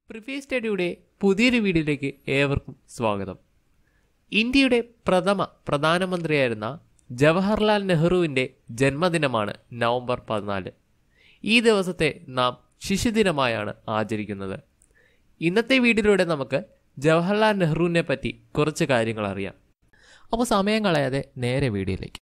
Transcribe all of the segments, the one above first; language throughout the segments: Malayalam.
പ്രിഫി സ്റ്റഡിയുടെ പുതിയൊരു വീഡിയോയിലേക്ക് ഏവർക്കും സ്വാഗതം ഇന്ത്യയുടെ പ്രഥമ പ്രധാനമന്ത്രിയായിരുന്ന ജവഹർലാൽ നെഹ്റുവിൻ്റെ ജന്മദിനമാണ് നവംബർ പതിനാല് ഈ ദിവസത്തെ നാം ശിശുദിനമായാണ് ആചരിക്കുന്നത് ഇന്നത്തെ വീഡിയോയിലൂടെ നമുക്ക് ജവഹർലാൽ നെഹ്റുവിനെ പറ്റി കുറച്ച് കാര്യങ്ങൾ അറിയാം അപ്പോൾ സമയം കളയാതെ നേരെ വീഡിയോയിലേക്ക്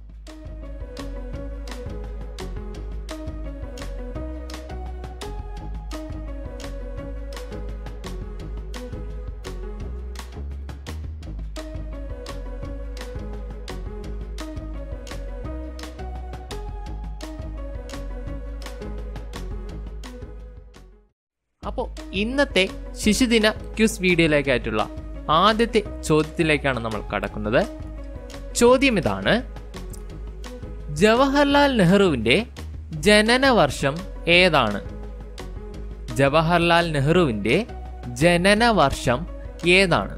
അപ്പോൾ ഇന്നത്തെ ശിശുദിന ക്യൂസ് വീഡിയോയിലേക്കായിട്ടുള്ള ആദ്യത്തെ ചോദ്യത്തിലേക്കാണ് നമ്മൾ കടക്കുന്നത് ചോദ്യം ഇതാണ് ജവഹർലാൽ നെഹ്റുവിൻ്റെ ജനന വർഷം ഏതാണ് ജവഹർലാൽ നെഹ്റുവിൻ്റെ ജനന വർഷം ഏതാണ്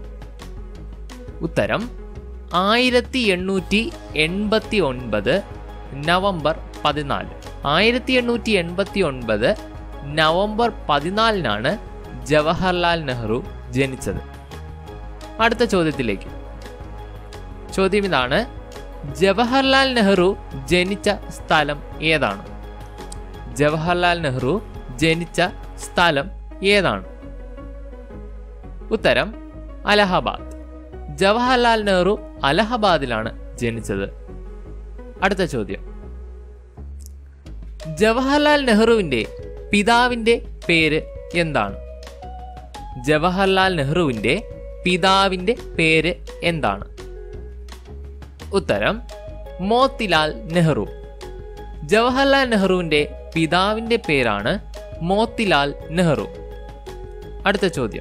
ഉത്തരം ആയിരത്തി എണ്ണൂറ്റി എൺപത്തി ഒൻപത് നവംബർ പതിനാല് ആയിരത്തി എണ്ണൂറ്റി എൺപത്തി ഒൻപത് നവംബർ പതിനാലിനാണ് ജവഹർലാൽ നെഹ്റു ജനിച്ചത് അടുത്ത ചോദ്യത്തിലേക്ക് ചോദ്യം ഇതാണ് ജവഹർലാൽ നെഹ്റു ജനിച്ച സ്ഥലം ഏതാണ് ജവഹർലാൽ നെഹ്റു ജനിച്ച സ്ഥലം ഏതാണ് ഉത്തരം അലഹബാദ് ജവഹർലാൽ നെഹ്റു അലഹബാദിലാണ് ജനിച്ചത് അടുത്ത ചോദ്യം ജവഹർലാൽ നെഹ്റുവിന്റെ പിതാവിന്റെ പേര് എന്താണ് ജവഹർലാൽ നെഹ്റുവിന്റെ പിതാവിന്റെ പേര് എന്താണ് ഉത്തരം മോത്തിലാൽ നെഹ്റു ജവഹർലാൽ നെഹ്റുവിന്റെ പിതാവിന്റെ പേരാണ് മോത്തിലാൽ നെഹ്റു അടുത്ത ചോദ്യം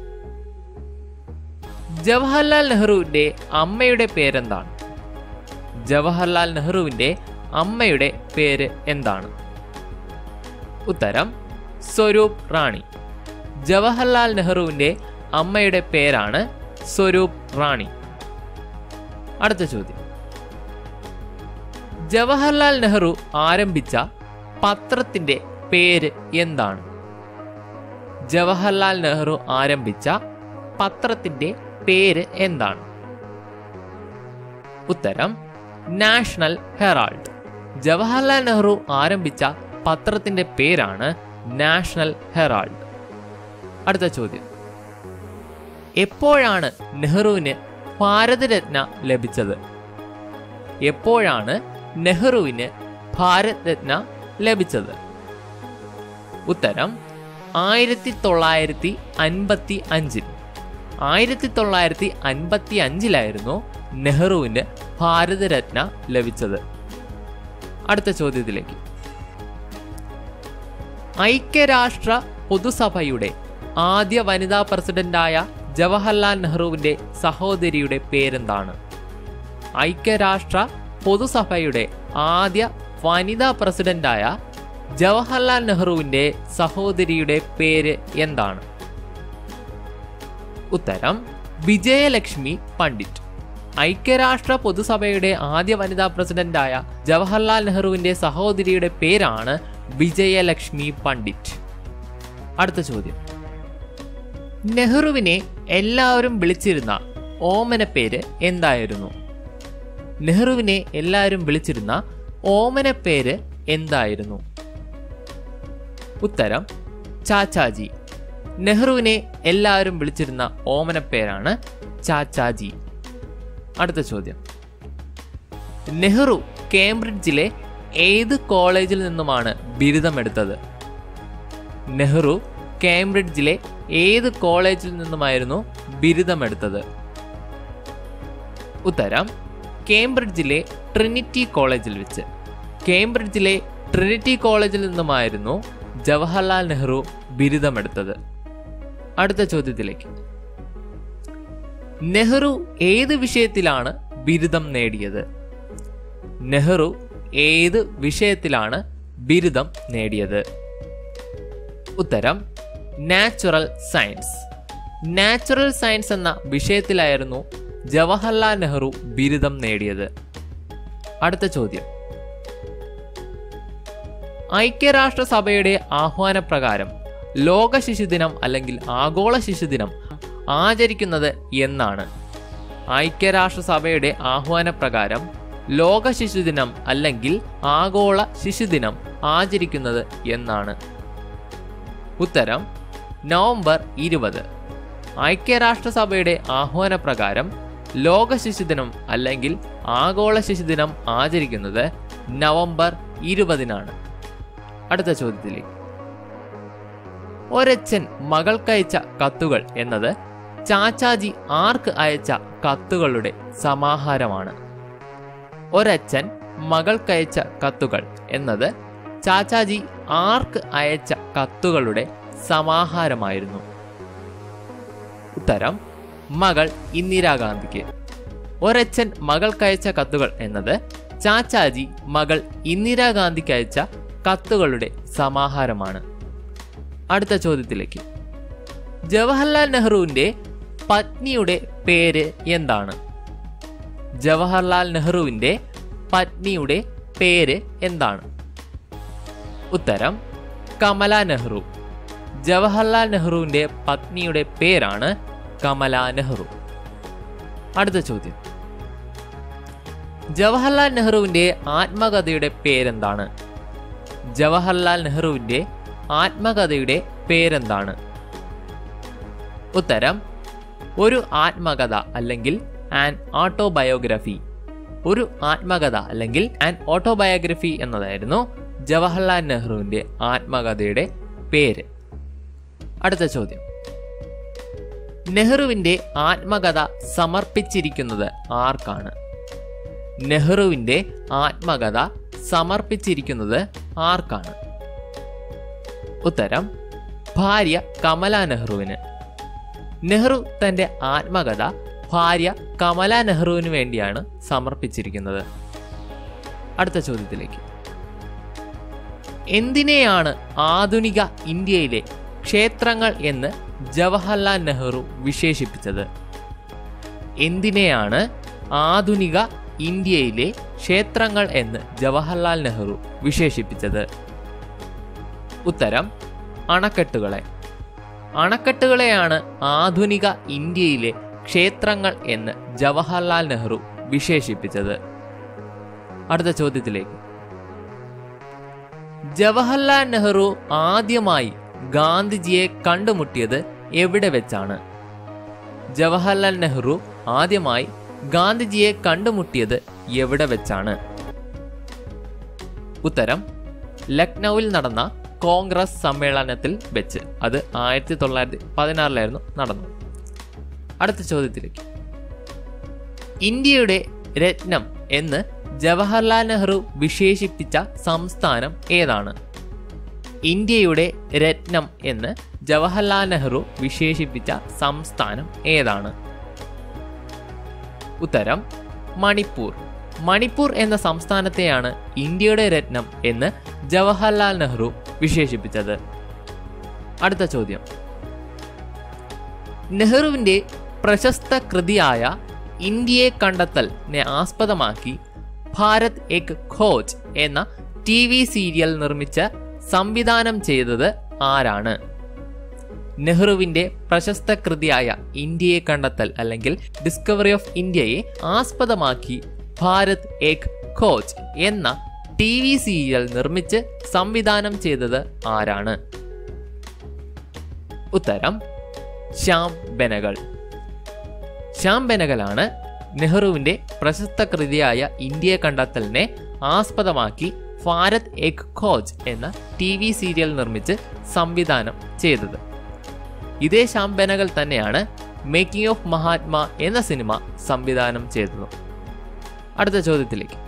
ജവഹർലാൽ നെഹ്റുവിന്റെ അമ്മയുടെ പേരെന്താണ് ജവഹർലാൽ നെഹ്റുവിന്റെ അമ്മയുടെ പേര് എന്താണ് ഉത്തരം സ്വരൂപ് റാണി ജവഹർലാൽ നെഹ്റുവിന്റെ അമ്മയുടെ പേരാണ് സ്വരൂപ് റാണി അടുത്ത ചോദ്യം ജവഹർലാൽ നെഹ്റു ആരംഭിച്ച പത്രത്തിന്റെ പേര് എന്താണ് ജവഹർലാൽ നെഹ്റു ആരംഭിച്ച പത്രത്തിന്റെ പേര് എന്താണ് ഉത്തരം നാഷണൽ ഹെറാൾഡ് ജവഹർലാൽ നെഹ്റു ആരംഭിച്ച പത്രത്തിന്റെ പേരാണ് നാഷണൽ ഹെറാൾഡ് അടുത്ത ചോദ്യം എപ്പോഴാണ് നെഹ്റുവിന് ഭാരതരത്ന ലഭിച്ചത് എപ്പോഴാണ് നെഹ്റുവിന് ഭാരത് രത്ന ലഭിച്ചത് ഉത്തരം ആയിരത്തി തൊള്ളായിരത്തി അൻപത്തി അഞ്ചിൽ ആയിരത്തി തൊള്ളായിരത്തി അൻപത്തി അഞ്ചിലായിരുന്നു നെഹ്റുവിന് ഭാരതരത്ന ലഭിച്ചത് അടുത്ത ചോദ്യത്തിലേക്ക് ഐക്യരാഷ്ട്ര പൊതുസഭയുടെ ആദ്യ വനിതാ പ്രസിഡന്റായ ജവഹർലാൽ നെഹ്റുവിന്റെ സഹോദരിയുടെ പേരെന്താണ് ഐക്യരാഷ്ട്ര പൊതുസഭയുടെ ആദ്യ വനിതാ പ്രസിഡന്റായ ജവഹർലാൽ നെഹ്റുവിന്റെ സഹോദരിയുടെ പേര് എന്താണ് ഉത്തരം വിജയലക്ഷ്മി പണ്ഡിറ്റ് ഐക്യരാഷ്ട്ര പൊതുസഭയുടെ ആദ്യ വനിതാ പ്രസിഡന്റായ ജവഹർലാൽ നെഹ്റുവിന്റെ സഹോദരിയുടെ പേരാണ് വിജയലക്ഷ്മി പണ്ഡിറ്റ് അടുത്ത ചോദ്യം നെഹ്റുവിനെ എല്ലാവരും വിളിച്ചിരുന്ന ഓമന പേര് എന്തായിരുന്നു നെഹ്റുവിനെ എല്ലാവരും വിളിച്ചിരുന്ന ഓമന പേര് എന്തായിരുന്നു ഉത്തരം ചാച്ചാജി നെഹ്റുവിനെ എല്ലാവരും വിളിച്ചിരുന്ന ഓമന പേരാണ് ചാച്ചാജി അടുത്ത ചോദ്യം നെഹ്റു കേംബ്രിഡ്ജിലെ ഏത് കോളേജിൽ നിന്നുമാണ് ബിരുദമെടുത്തത് നെഹ്റു കേംബ്രിഡ്ജിലെ ഏത് കോളേജിൽ നിന്നുമായിരുന്നു ബിരുദമെടുത്തത് ഉത്തരം കേംബ്രിഡ്ജിലെ ട്രിനിറ്റി കോളേജിൽ വെച്ച് കേംബ്രിഡ്ജിലെ ട്രിനിറ്റി കോളേജിൽ നിന്നുമായിരുന്നു ജവഹർലാൽ നെഹ്റു ബിരുദമെടുത്തത് അടുത്ത ചോദ്യത്തിലേക്ക് നെഹ്റു ഏത് വിഷയത്തിലാണ് ബിരുദം നേടിയത് നെഹ്റു ഏത് വിഷയത്തിലാണ് ബിരുദം നേടിയത് ഉത്തരം നാച്ചുറൽ സയൻസ് നാച്ചുറൽ സയൻസ് എന്ന വിഷയത്തിലായിരുന്നു ജവഹർലാൽ നെഹ്റു ബിരുദം നേടിയത് അടുത്ത ചോദ്യം ഐക്യരാഷ്ട്രസഭയുടെ ആഹ്വാനപ്രകാരം ലോക ശിശുദിനം അല്ലെങ്കിൽ ആഗോള ശിശുദിനം ആചരിക്കുന്നത് എന്നാണ് ഐക്യരാഷ്ട്രസഭയുടെ ആഹ്വാനപ്രകാരം ലോക ശിശുദിനം അല്ലെങ്കിൽ ആഗോള ശിശുദിനം ആചരിക്കുന്നത് എന്നാണ് ഉത്തരം നവംബർ ഇരുപത് ഐക്യരാഷ്ട്രസഭയുടെ ആഹ്വാനപ്രകാരം ലോക ശിശുദിനം അല്ലെങ്കിൽ ആഗോള ശിശുദിനം ആചരിക്കുന്നത് നവംബർ ഇരുപതിനാണ് അടുത്ത ചോദ്യത്തിലേക്ക് ഒരച്ഛൻ മകൾക്കയച്ച കത്തുകൾ എന്നത് ചാച്ചാജി ആർക്ക് അയച്ച കത്തുകളുടെ സമാഹാരമാണ് ഒരച്ഛൻ മകൾക്കയച്ച കത്തുകൾ എന്നത് ചാച്ചാജി ആർക്ക് അയച്ച കത്തുകളുടെ സമാഹാരമായിരുന്നു ഉത്തരം മകൾ ഇന്ദിരാഗാന്ധിക്ക് ഒരച്ഛൻ മകൾക്കയച്ച കത്തുകൾ എന്നത് ചാച്ചാജി മകൾ ഇന്ദിരാഗാന്ധിക്ക് അയച്ച കത്തുകളുടെ സമാഹാരമാണ് അടുത്ത ചോദ്യത്തിലേക്ക് ജവഹർലാൽ നെഹ്റുവിന്റെ പത്നിയുടെ പേര് എന്താണ് ജവഹർലാൽ നെഹ്റുവിന്റെ പത്നിയുടെ പേര് എന്താണ് ഉത്തരം കമല നെഹ്റു ജവഹർലാൽ നെഹ്റുവിന്റെ പത്നിയുടെ പേരാണ് കമല നെഹ്റു അടുത്ത ചോദ്യം ജവഹർലാൽ നെഹ്റുവിന്റെ ആത്മകഥയുടെ പേരെന്താണ് ജവഹർലാൽ നെഹ്റുവിന്റെ ആത്മകഥയുടെ പേരെന്താണ് ഉത്തരം ഒരു ആത്മകഥ അല്ലെങ്കിൽ ആൻ ഓട്ടോബയോഗ്രഫി ഒരു ആത്മകഥ അല്ലെങ്കിൽ ആൻ ഓട്ടോബയോഗ്രഫി എന്നതായിരുന്നു ജവഹർലാൽ നെഹ്റുവിന്റെ ആത്മകഥയുടെ പേര് അടുത്ത ചോദ്യം നെഹ്റുവിന്റെ ആത്മകഥ സമർപ്പിച്ചിരിക്കുന്നത് ആർക്കാണ് നെഹ്റുവിന്റെ ആത്മകഥ സമർപ്പിച്ചിരിക്കുന്നത് ആർക്കാണ് ഉത്തരം ഭാര്യ കമല നെഹ്റുവിന് നെഹ്റു തന്റെ ആത്മകഥ ഭാര്യ കമല നെഹ്റുവിന് വേണ്ടിയാണ് സമർപ്പിച്ചിരിക്കുന്നത് അടുത്ത ചോദ്യത്തിലേക്ക് എന്തിനെയാണ് ആധുനിക ഇന്ത്യയിലെ ക്ഷേത്രങ്ങൾ എന്ന് ജവഹർലാൽ നെഹ്റു വിശേഷിപ്പിച്ചത് എന്തിനെയാണ് ആധുനിക ഇന്ത്യയിലെ ക്ഷേത്രങ്ങൾ എന്ന് ജവഹർലാൽ നെഹ്റു വിശേഷിപ്പിച്ചത് ഉത്തരം അണക്കെട്ടുകളെ അണക്കെട്ടുകളെയാണ് ആധുനിക ഇന്ത്യയിലെ ക്ഷേത്രങ്ങൾ എന്ന് ജവഹർലാൽ നെഹ്റു വിശേഷിപ്പിച്ചത് അടുത്ത ചോദ്യത്തിലേക്ക് ജവഹർലാൽ നെഹ്റു ആദ്യമായി ഗാന്ധിജിയെ കണ്ടുമുട്ടിയത് എവിടെ വെച്ചാണ് ജവഹർലാൽ നെഹ്റു ആദ്യമായി ഗാന്ധിജിയെ കണ്ടുമുട്ടിയത് എവിടെ വെച്ചാണ് ഉത്തരം ലക്നൌവിൽ നടന്ന കോൺഗ്രസ് സമ്മേളനത്തിൽ വെച്ച് അത് ആയിരത്തി തൊള്ളായിരത്തി പതിനാറിലായിരുന്നു നടന്നത് അടുത്ത ചോദ്യത്തിലേക്ക് ഇന്ത്യയുടെ രത്നം എന്ന് ജവഹർലാൽ നെഹ്റു വിശേഷിപ്പിച്ച സംസ്ഥാനം ഏതാണ് ഇന്ത്യയുടെ രത്നം എന്ന് ജവഹർലാൽ നെഹ്റു വിശേഷിപ്പിച്ച സംസ്ഥാനം ഏതാണ് ഉത്തരം മണിപ്പൂർ മണിപ്പൂർ എന്ന സംസ്ഥാനത്തെയാണ് ഇന്ത്യയുടെ രത്നം എന്ന് ജവഹർലാൽ നെഹ്റു വിശേഷിപ്പിച്ചത് അടുത്ത ചോദ്യം നെഹ്റുവിന്റെ പ്രശസ്ത കൃതിയായ ഇന്ത്യയെ കണ്ടെത്തലിനെ ആസ്പദമാക്കി ഭാരത് എക് ഖോജ് എന്ന ടി വി സീരിയൽ നിർമ്മിച്ച് സംവിധാനം ചെയ്തത് ആരാണ് നെഹ്റുവിന്റെ പ്രശസ്ത കൃതിയായ ഇന്ത്യയെ കണ്ടെത്തൽ അല്ലെങ്കിൽ ഡിസ്കവറി ഓഫ് ഇന്ത്യയെ ആസ്പദമാക്കി ഭാരത് എക് ഖോജ് എന്ന ടി വി സീരിയൽ നിർമ്മിച്ച് സംവിധാനം ചെയ്തത് ആരാണ് ഉത്തരം ശ്യാം ബെനഗൾ ശ്യാം ബെനഗലാണ് നെഹ്റുവിന്റെ പ്രശസ്ത കൃതിയായ ഇന്ത്യയെ കണ്ടെത്തലിനെ ആസ്പദമാക്കി ഭാരത് എക് ഖോജ് എന്ന ടി വി സീരിയൽ നിർമ്മിച്ച് സംവിധാനം ചെയ്തത് ഇതേ ശ്യാം ബെനഗൽ തന്നെയാണ് മേക്കിംഗ് ഓഫ് മഹാത്മാ എന്ന സിനിമ സംവിധാനം ചെയ്തത് അടുത്ത ചോദ്യത്തിലേക്ക്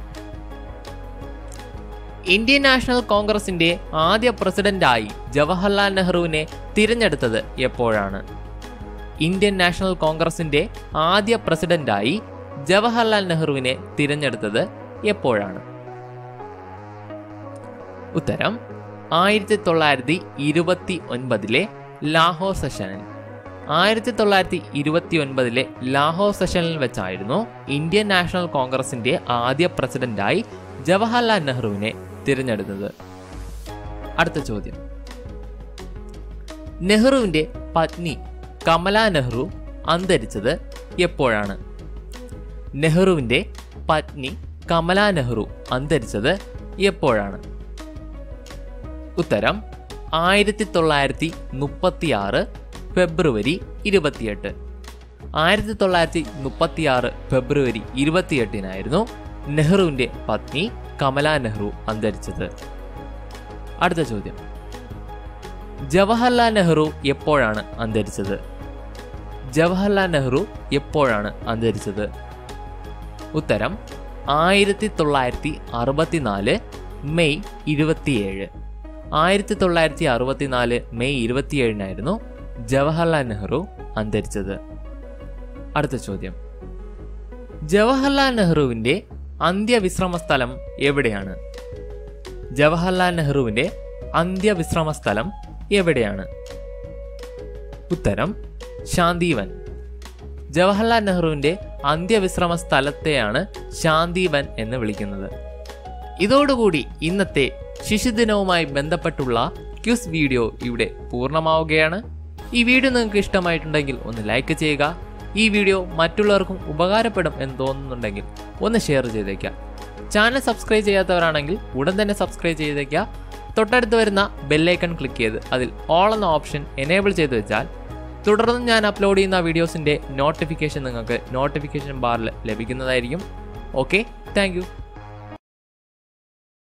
ഇന്ത്യൻ നാഷണൽ കോൺഗ്രസിന്റെ ആദ്യ പ്രസിഡന്റായി ജവഹർലാൽ നെഹ്റുവിനെ തിരഞ്ഞെടുത്തത് എപ്പോഴാണ് ഇന്ത്യൻ നാഷണൽ കോൺഗ്രസിന്റെ ആദ്യ പ്രസിഡന്റായി ജവഹർലാൽ നെഹ്റുവിനെ തിരഞ്ഞെടുത്തത് എപ്പോഴാണ് ഉത്തരം ആയിരത്തി തൊള്ളായിരത്തി ഇരുപത്തി ഒൻപതിലെ ലാഹോർ സെഷനിൽ ആയിരത്തി തൊള്ളായിരത്തി ഇരുപത്തി ഒൻപതിലെ ലാഹോർ സെഷനിൽ വെച്ചായിരുന്നു ഇന്ത്യൻ നാഷണൽ കോൺഗ്രസിന്റെ ആദ്യ പ്രസിഡന്റായി ജവഹർലാൽ നെഹ്റുവിനെ തിരഞ്ഞെടുത്തത് അടുത്ത ചോദ്യം നെഹ്റുവിൻ്റെ പത്നി കമല നെഹ്റു അന്തരിച്ചത് എപ്പോഴാണ് നെഹ്റുവിൻ്റെ പത്നി കമല നെഹ്റു അന്തരിച്ചത് എപ്പോഴാണ് ഉത്തരം ആയിരത്തി തൊള്ളായിരത്തി മുപ്പത്തി ആറ് ഫെബ്രുവരി ഇരുപത്തിയെട്ട് ആയിരത്തി തൊള്ളായിരത്തി മുപ്പത്തി ആറ് ഫെബ്രുവരി ഇരുപത്തിയെട്ടിനായിരുന്നു നെഹ്റുവിൻ്റെ പത്നി കമല നെഹ്റു അന്തരിച്ചത് അടുത്ത ചോദ്യം ജവഹർലാൽ നെഹ്റു എപ്പോഴാണ് അന്തരിച്ചത് ജവഹർലാൽ നെഹ്റു എപ്പോഴാണ് അന്തരിച്ചത് ഉത്തരം ആയിരത്തി തൊള്ളായിരത്തി അറുപത്തിനാല് മെയ് ഇരുപത്തിയേഴ് ആയിരത്തി തൊള്ളായിരത്തി അറുപത്തിനാല് മെയ് ഇരുപത്തിയേഴിനായിരുന്നു ജവഹർലാൽ നെഹ്റു അന്തരിച്ചത് അടുത്ത ചോദ്യം ജവഹർലാൽ നെഹ്റുവിൻ്റെ അന്ത്യവിശ്രമ സ്ഥലം എവിടെയാണ് ജവഹർലാൽ നെഹ്റുവിൻ്റെ അന്ത്യവിശ്രമ സ്ഥലം എവിടെയാണ് ഉത്തരം ശാന്തിവൻ ജവഹർലാൽ നെഹ്റുവിൻ്റെ അന്ത്യവിശ്രമ സ്ഥലത്തെയാണ് ശാന്തിവൻ എന്ന് വിളിക്കുന്നത് ഇതോടുകൂടി ഇന്നത്തെ ശിശുദിനവുമായി ബന്ധപ്പെട്ടുള്ള ക്യൂസ് വീഡിയോ ഇവിടെ പൂർണ്ണമാവുകയാണ് ഈ വീഡിയോ നിങ്ങൾക്ക് ഇഷ്ടമായിട്ടുണ്ടെങ്കിൽ ഒന്ന് ലൈക്ക് ചെയ്യുക ഈ വീഡിയോ മറ്റുള്ളവർക്കും ഉപകാരപ്പെടും എന്ന് തോന്നുന്നുണ്ടെങ്കിൽ ഒന്ന് ഷെയർ ചെയ്തേക്കാം ചാനൽ സബ്സ്ക്രൈബ് ചെയ്യാത്തവരാണെങ്കിൽ ഉടൻ തന്നെ സബ്സ്ക്രൈബ് ചെയ്തേക്കുക തൊട്ടടുത്ത് വരുന്ന ബെല്ലൈക്കൺ ക്ലിക്ക് ചെയ്ത് അതിൽ ഓൾ എന്ന ഓപ്ഷൻ എനേബിൾ ചെയ്ത് വെച്ചാൽ തുടർന്ന് ഞാൻ അപ്ലോഡ് ചെയ്യുന്ന വീഡിയോസിൻ്റെ നോട്ടിഫിക്കേഷൻ നിങ്ങൾക്ക് നോട്ടിഫിക്കേഷൻ ബാറിൽ ലഭിക്കുന്നതായിരിക്കും ഓക്കെ താങ്ക്